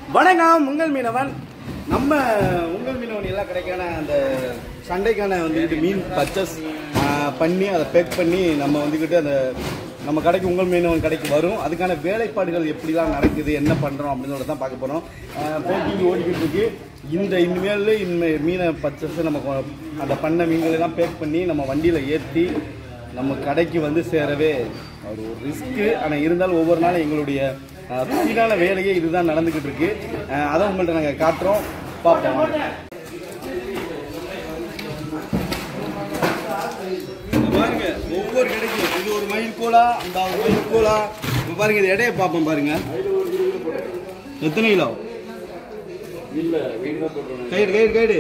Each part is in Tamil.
வணக்கம் உங்கள் மீனவன் நம்ம உங்கள் மீனவன் எல்லாம் கிடைக்கான அந்த சண்டைக்கான வந்துக்கிட்டு மீன் பர்ச்சேஸ் பண்ணி அதை பேக் பண்ணி நம்ம வந்துக்கிட்டு அந்த நம்ம கடைக்கு உங்கள் மீனவன் கடைக்கு வரும் அதுக்கான வேலைப்பாடுகள் எப்படிலாம் நடக்குது என்ன பண்ணுறோம் அப்படின்றத தான் பார்க்க போகிறோம் பேக்கிங் ஓடிக்கிட்டு இருக்கு இந்த இனிமேல் இந்த மீனை பர்ச்சேஸ் நம்ம கொ- அந்த பண்ண மீன்களை எல்லாம் பேக் பண்ணி நம்ம வண்டியில் ஏற்றி நம்ம கடைக்கு வந்து சேரவே ஒரு ஒரு ரிஸ்க்கு ஆனால் இருந்தாலும் ஒவ்வொரு நாளும் எங்களுடைய ருசியான வேலையே இதுதான் நடந்துக்கிட்டு இருக்கு அஹ் அதை உங்கள்கிட்ட நாங்கள் காட்டுறோம் பார்ப்போம் வாங்க. இங்க பாருங்க ஒவ்வொரு கடைக்கும் இது ஒரு மயில் கோலா அந்த ஒரு மயில் கோலா இங்க பாருங்க இது எடையை பார்ப்போம் பாருங்க எத்தனை கிலோ கைடு கைடு கைடு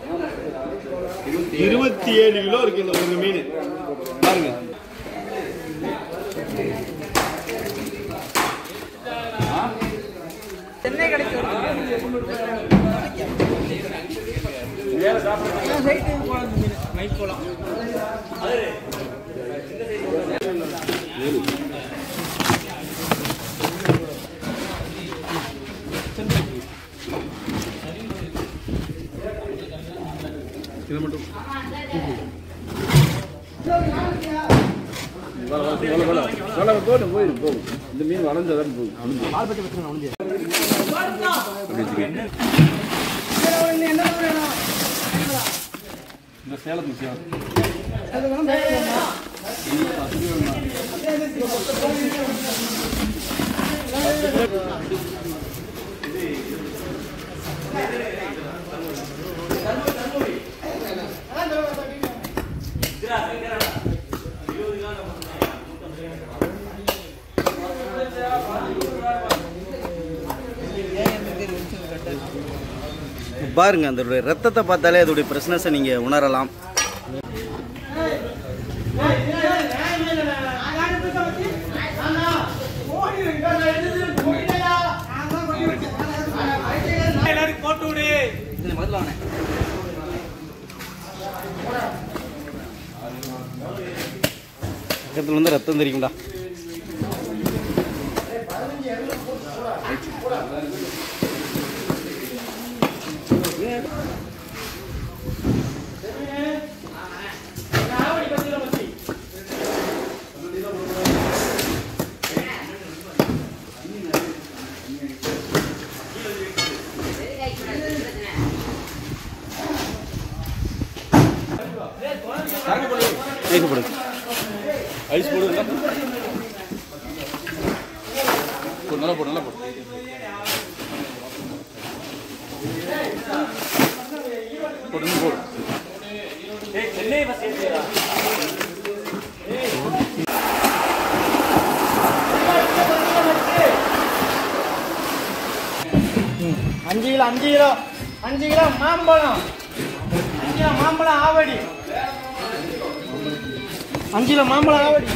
இருபத்தி ஏழு கிலோ இருக்கு இந்த ஒரு மீன் பாருங்க சென்னை கடைக்கு இது மட்டும் போயிடும் போகும் இந்த மீன் வளர்ந்ததான் போகும் இந்த சேலத்து சேலம் பாருங்க அந்த ரத்தத்தை பார்த்தாலே அதோடைய பிரச்சனை நீங்க உணரலாம் எல்லாரும் போட்டு விடு பக்கத்துல வந்து ரத்தம் தெரியும்டா கேட்கப்படுது ஐஸ் போடுங்க போடு, நல்லா போடு நல்லா போடு போடு இன்னும் போடு சென்னை பஸ் ஏறியா அஞ்சு கிலோ அஞ்சு கிலோ அஞ்சு கிலோ மாம்பழம் அஞ்சு கிலோ மாம்பழம் ஆவடி அஞ்சு கிலோ மாம்பழம் ஆவடி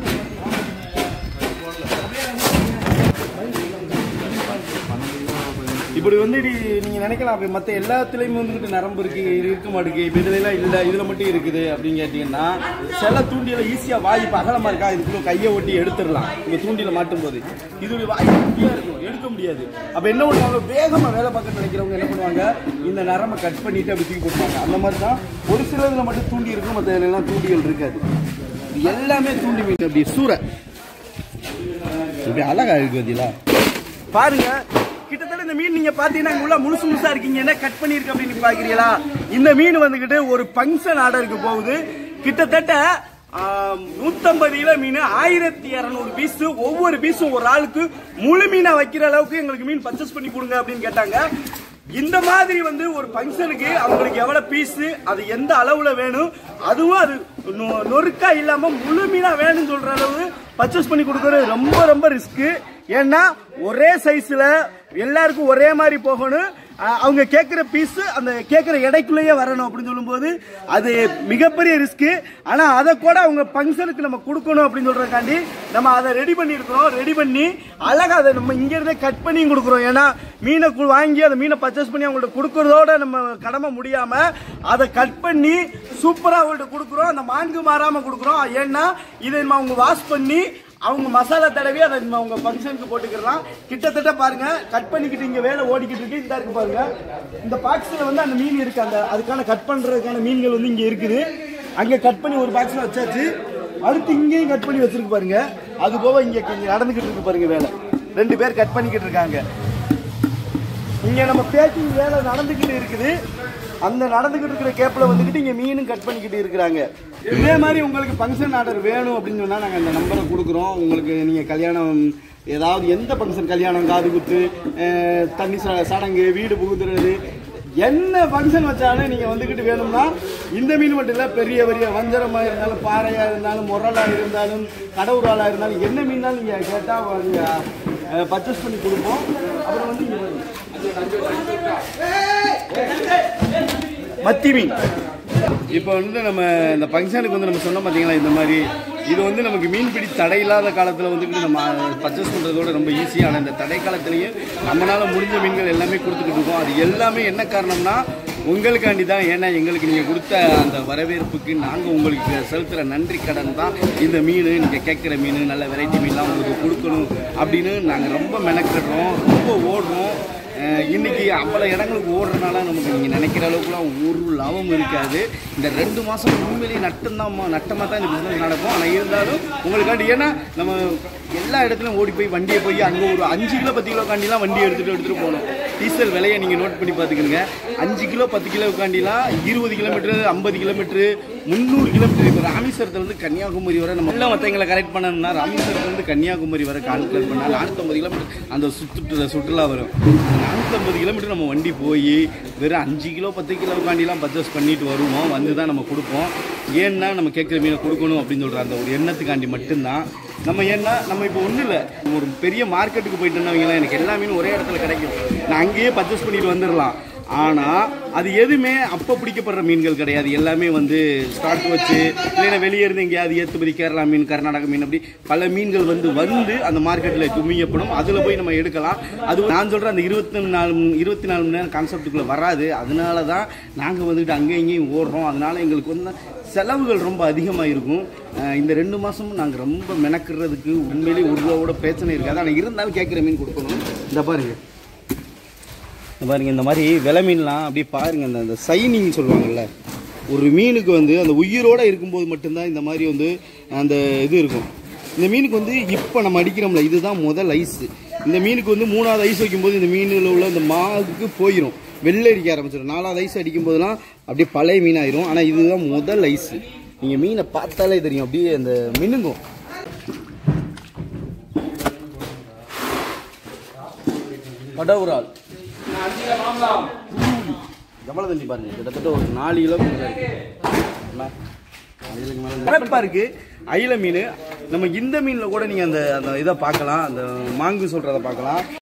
இப்படி வந்து இது நீங்க நினைக்கலாம் அப்படி மத்த எல்லாத்துலயும் வந்துகிட்டு நரம்பு இருக்கு இது இருக்க மாட்டேங்குது இப்ப இதுல எல்லாம் இல்ல இதுல மட்டும் இருக்குது அப்படின்னு கேட்டீங்கன்னா சில தூண்டியில ஈஸியா வாய் இப்ப அகலமா இருக்கா இதுக்குள்ள கையை ஒட்டி எடுத்துடலாம் இங்க தூண்டில மாட்டும் போது இதோட வாய் குட்டியா இருக்கும் எடுக்க முடியாது அப்ப என்ன பண்ணுவாங்க வேகமா வேலை பார்க்க நினைக்கிறவங்க என்ன பண்ணுவாங்க இந்த நரம்பை கட் பண்ணிட்டு அப்படி தூக்கி போடுவாங்க அந்த மாதிரி தான் ஒரு சிலதுல மட்டும் தூண்டி இருக்கும் மத்த இதுல எல்லாம் தூண்டிகள் இருக்காது இது எல்லாமே தூண்டி மீன் அப்படி சூறை இப்படி அழகா இருக்கு பார்த்தீங்களா பாருங்க கிட்டத்தட்ட இந்த மீன் நீங்க பாத்தீங்கன்னா இங்க உள்ள முழுசு முழுசா இருக்கீங்க என்ன கட் பண்ணிருக்கு அப்படின்னு பாக்குறீங்களா இந்த மீன் வந்துகிட்டு ஒரு ஃபங்க்ஷன் ஆர்டருக்கு போகுது கிட்டத்தட்ட நூத்தம்பது கிலோ மீன் ஆயிரத்தி இருநூறு பீஸ் ஒவ்வொரு பீஸும் ஒரு ஆளுக்கு முழு மீனை வைக்கிற அளவுக்கு எங்களுக்கு மீன் பர்ச்சேஸ் பண்ணி கொடுங்க அப்படின்னு கேட்டாங்க இந்த மாதிரி வந்து ஒரு ஃபங்க்ஷனுக்கு அவங்களுக்கு எவ்வளவு பீஸ் அது எந்த அளவுல வேணும் அதுவும் அது நொ- நொறுக்கா இல்லாம முழு மீனா வேணும்னு சொல்ற அளவு பர்ச்சேஸ் பண்ணி கொடுக்கறது ரொம்ப ரொம்ப ரிஸ்க் ஏன்னா ஒரே சைஸ்ல எல்லாருக்கும் ஒரே மாதிரி போகணும் அஹ் அவங்க கேட்குற பீஸ் அந்த கேட்குற எடைக்குள்ளேயே வரணும் அப்படின்னு சொல்லும்போது அது மிகப்பெரிய ரிஸ்க் ஆனா அதை கூட அவங்க ஃபங்க்ஷனுக்கு நம்ம கொடுக்கணும் அப்படின்னு சொல்றதுக்காண்டி நம்ம அதை ரெடி பண்ணியிருக்கிறோம் ரெடி பண்ணி அழகா அதை நம்ம இங்க இருந்தே கட் பண்ணி கொடுக்குறோம் ஏன்னா மீனை கு- வாங்கி அந்த மீனை பர்ச்சேஸ் பண்ணி அவங்கள்ட்ட கொடுக்கறதோட நம்ம கடமை முடியாம அதை கட் பண்ணி சூப்பரா அவங்கள்ட்ட கொடுக்குறோம் அந்த மான்கு மாறாம கொடுக்குறோம் ஏன்னா இதை நம்ம அவங்க வாஷ் பண்ணி அவங்க மசாலா தடவி அதை நம்ம அவங்க ஃபங்க்ஷனுக்கு போட்டுக்கலாம் கிட்டத்தட்ட பாருங்க கட் பண்ணிக்கிட்டு இங்க வேலை ஓடிக்கிட்டு இருக்கு இந்த இருக்கு பாருங்க இந்த பாக்ஸ்ல வந்து அந்த மீன் இருக்கு அந்த அதுக்கான கட் பண்றதுக்கான மீன்கள் வந்து இங்க இருக்குது அங்க கட் பண்ணி ஒரு பாக்ஸ்ல வச்சாச்சு அடுத்து இங்கேயும் கட் பண்ணி வச்சிருக்கு பாருங்க அது போக இங்க இங்க நடந்துகிட்டு இருக்கு பாருங்க வேலை ரெண்டு பேர் கட் பண்ணிக்கிட்டு இருக்காங்க இங்க நம்ம பேக்கிங் வேலை நடந்துகிட்டு இருக்குது அந்த நடந்துகிட்டு இருக்கிற கேப்ல வந்துகிட்டு இங்க மீனும் கட் பண்ணிக்கிட்டு இருக்கிறாங்க இதே மாதிரி உங்களுக்கு ஃபங்க்ஷன் ஆர்டர் வேணும் அப்படின்னு சொன்னா நாங்க அந்த நம்பரை கொடுக்குறோம் உங்களுக்கு நீங்க கல்யாணம் ஏதாவது எந்த ஃபங்க்ஷன் கல்யாணம் காது குத்து அஹ், தண்ணி ச- சடங்கு வீடு புகுத்துறது என்ன ஃபங்க்ஷன் வச்சாலும் நீங்க வந்துகிட்டு வேணும்னா இந்த மீன் மட்டும் இல்ல பெரிய பெரிய வஞ்சரமா இருந்தாலும் பாறையா இருந்தாலும் முரலா இருந்தாலும் கடவுராலா இருந்தாலும் என்ன மீன்னாலும் நீங்க கேட்டா நீங்க பர்ச்சேஸ் பண்ணி கொடுப்போம் அப்புறம் வந்து இங்க பாருங்க. மத்தி மீன் இப்போ வந்து நம்ம இந்த ஃபங்க்ஷனுக்கு வந்து நம்ம சொன்னோம் பார்த்தீங்களா இந்த மாதிரி இது வந்து நமக்கு மீன்பிடி தடை இல்லாத காலத்தில் வந்துட்டு நம்ம பர்ச்சேஸ் பண்ணுறதோட ரொம்ப ஈஸியான இந்த தடை காலத்திலேயே நம்மளால முடிஞ்ச மீன்கள் எல்லாமே கொடுத்துட்டு இருக்கோம் அது எல்லாமே என்ன காரணம்னா உங்களுக்காண்டி தான் ஏன்னா எங்களுக்கு நீங்கள் கொடுத்த அந்த வரவேற்புக்கு நாங்கள் உங்களுக்கு செலுத்துகிற நன்றி கடன் தான் இந்த மீன் நீங்கள் கேட்குற மீன் நல்ல வெரைட்டி மீன்லாம் உங்களுக்கு கொடுக்கணும் அப்படின்னு நாங்கள் ரொம்ப மெனக்கிடுறோம் ரொம்ப ஓடுறோம் அஹ் இன்னைக்கு அவ்வளோ இடங்களுக்கு ஓடுறதுனால நமக்கு நீங்கள் நினைக்கிற அளவுக்குலாம் ஒரு லாபம் இருக்காது இந்த ரெண்டு மாதம் உண்மையிலேயே நட்டம்தான் நட்டமாக தான் இந்த பிஸ்னஸ் நடக்கும் ஆனால் இருந்தாலும் உங்களுக்காண்டி ஏன்னா நம்ம எல்லா இடத்துலையும் ஓடி போய் வண்டியை போய் அங்கே ஒரு அஞ்சு கிலோ பத்து கிலோ காண்டிலாம் வண்டி எடுத்துகிட்டு எடுத்துகிட்டு போகணும் டீசல் விலையை நீங்கள் நோட் பண்ணி பார்த்துக்கணுங்க அஞ்சு கிலோ பத்து கிலோ காண்டிலாம் இருபது கிலோமீட்டர் ஐம்பது கிலோமீட்டர் முந்நூறு கிலோமீட்டர் இப்போ ராமேஸ்வரத்துலேருந்து கன்னியாகுமரி வரை நம்ம எல்லாம் மற்றவங்களை கரெக்ட் பண்ணணும்னா ராமேஸ்வரத்துலேருந்து கன்னியாகுமரி வரை கால்குலேட் பண்ணால் நானூற்றம்பது கிலோமீட்டர் அந்த சுற்று சுற்றுலா வரும் நானூற்றம்பது கிலோமீட்டர் நம்ம வண்டி போய் வெறும் அஞ்சு கிலோ பத்து கிலோ காண்டிலாம் பர்ச்சேஸ் பண்ணிட்டு வருவோம் வந்து தான் நம்ம கொடுப்போம் ஏன்னா நம்ம கேட்குற மீனை கொடுக்கணும் அப்படின்னு சொல்கிற அந்த ஒரு எண்ணத்துக்காண்டி மட்டும்தான் நம்ம ஏன்னா நம்ம இப்போ ஒன்றும் இல்லை ஒரு பெரிய மார்க்கெட்டுக்கு போயிட்டோம்னா வைங்களேன், எனக்கு எல்லா மீனும் ஒரே இடத்துல கிடைக்கும் நான் அங்கேயே பர்ச்சேஸ் பண்ணிட்டு வந்துடலாம் ஆனால் அது எதுவுமே அப்போ பிடிக்கப்படுற மீன்கள் கிடையாது எல்லாமே வந்து ஸ்டாக் வச்சு இல்லைன்னா வெளியே இருந்து எங்கேயாவது ஏற்றுமதி கேரளா மீன் கர்நாடக மீன் அப்படி பல மீன்கள் வந்து வந்து அந்த மார்க்கெட்டில் குமியப்படும் அதில் போய் நம்ம எடுக்கலாம் அது நான் சொல்கிற அந்த இருபத்தி நாலு இருபத்தி நாலு மணி நேரம் கான்செப்டுக்குள்ளே வராது அதனால தான் நாங்கள் வந்துட்டு அங்கேயும் இங்கேயும் ஓடுறோம் அதனால எங்களுக்கு வந்து செலவுகள் ரொம்ப அதிகமாக இருக்கும் அஹ் இந்த ரெண்டு மாதமும் நாங்கள் ரொம்ப மெனக்கிறதுக்கு உண்மையிலேயே ஒரு ரூபாவோட பிரச்சனை இருக்காது ஆனால் இருந்தாலும் கேட்குற மீன் கொடுக்கணும் இந்த பாருங்க இந்த பாருங்க இந்த மாதிரி விலை மீன்லாம் அப்படியே பாருங்க இந்த அந்த சைனிங் சொல்லுவாங்கல்ல ஒரு மீனுக்கு வந்து அந்த உயிரோட இருக்கும்போது மட்டும்தான் இந்த மாதிரி வந்து அந்த இது இருக்கும் இந்த மீனுக்கு வந்து இப்போ நம்ம அடிக்கிறோம்ல இதுதான் முதல் ஐஸ் இந்த மீனுக்கு வந்து மூணாவது ஐஸ் வைக்கும்போது இந்த மீனில் உள்ள இந்த மாவுக்கு போயிடும் வெள்ளை அடிக்க ஆரம்பிச்சிடும் நாலாவது ஐஸ் அடிக்கும் போதெல்லாம் அப்படியே பழைய மீனாயிரும் ஆனால் இதுதான் முதல் ஐஸ் நீங்கள் மீனை பார்த்தாலே தெரியும் அப்படியே அந்த மினுங்கும் கடவுரால் எவ்வளோ தண்ணி பாருங்க கிட்டத்தட்ட ஒரு நாலு கிலோ கலப்பா இருக்கு அயில மீன் நம்ம இந்த மீன்ல கூட நீங்க அந்த அந்த இதை பார்க்கலாம் அந்த மாங்கு சொல்றத பார்க்கலாம்